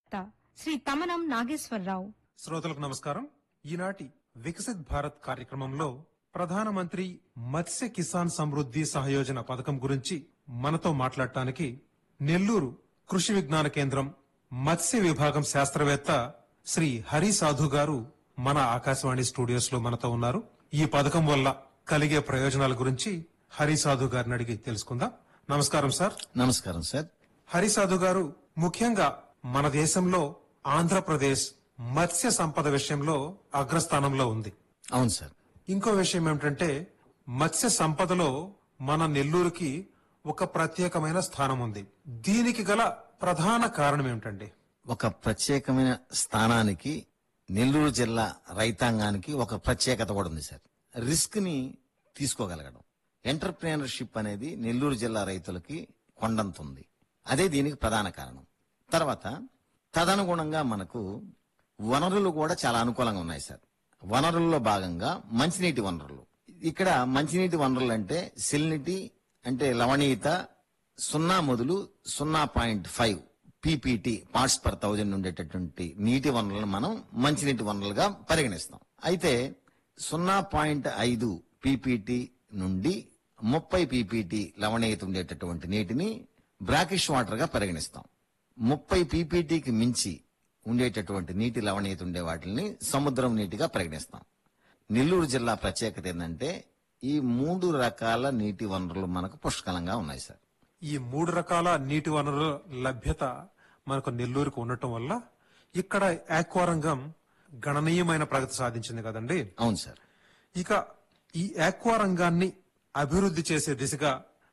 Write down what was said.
శ్రీ తమనం నాగేశ్వరరావు శ్రోతలకు నమస్కారం ఈనాటి వికసిత్ భారత్ కార్యక్రమంలో ప్రధానమంత్రి మత్స్య కిసాన్ సమృద్ధి సహయోజన పథకం గురించి మనతో మాట్లాడటానికి నెల్లూరు కృషి విజ్ఞాన కేంద్రం మత్స్య విభాగం శాస్త్రవేత్త శ్రీ హరి సాధు గారు మన ఆకాశవాణి స్టూడియోస్ లో మనతో ఉన్నారు ఈ పథకం వల్ల కలిగే ప్రయోజనాల గురించి హరి సాధు గారిని అడిగి తెలుసుకుందాం నమస్కారం సార్ నమస్కారం సార్ హరిసాధు గారు ముఖ్యంగా మన దేశంలో ఆంధ్రప్రదేశ్ మత్స్య సంపద విషయంలో అగ్రస్థానంలో ఉంది అవును సార్ ఇంకో విషయం ఏమిటంటే మత్స్య సంపదలో మన నెల్లూరుకి ఒక ప్రత్యేకమైన స్థానం ఉంది దీనికి గల ప్రధాన కారణం ఏమిటండి ఒక ప్రత్యేకమైన స్థానానికి నెల్లూరు జిల్లా రైతాంగానికి ఒక ప్రత్యేకత కూడా ఉంది సార్ రిస్క్ ని తీసుకోగలగడం ఎంటర్ప్రీనర్షిప్ అనేది నెల్లూరు జిల్లా రైతులకి కొండంత ఉంది అదే దీనికి ప్రధాన కారణం తర్వాత తదనుగుణంగా మనకు వనరులు కూడా చాలా అనుకూలంగా ఉన్నాయి సార్ వనరుల్లో భాగంగా మంచినీటి వనరులు ఇక్కడ మంచినీటి వనరులు అంటే సిల్నిటీ అంటే లవణీయత సున్నా మొదలు సున్నా point five PPT parts per thousand ఉండేటటువంటి నీటి వనరులను మనం మంచినీటి వనరులుగా పరిగణిస్తాం అయితే సున్నా పాయింట్ ఐదు పీపీటీ నుండి ముప్పై పీపీటీ లవణీయత ఉండేటటువంటి నీటిని బ్రాకిష్ వాటర్ గా పరిగణిస్తాం ముప్పై పీపీటీకి మించి ఉండేటటువంటి నీటి లవణీయత ఉండే వాటిని సముద్రం నీటిగా పరిగణిస్తాం నెల్లూరు జిల్లా ప్రత్యేకత ఏంటంటే ఈ మూడు రకాల నీటి వనరులు మనకు పుష్కలంగా ఉన్నాయి సార్ ఈ మూడు రకాల నీటి వనరుల లభ్యత మనకు నెల్లూరుకు ఉండటం వల్ల ఇక్కడ ఆక్వారంగం గణనీయమైన ప్రగతి సాధించింది కదండి అవును సార్ ఇక ఈ ఆక్వా రంగాన్ని అభివృద్ధి చేసే దిశగా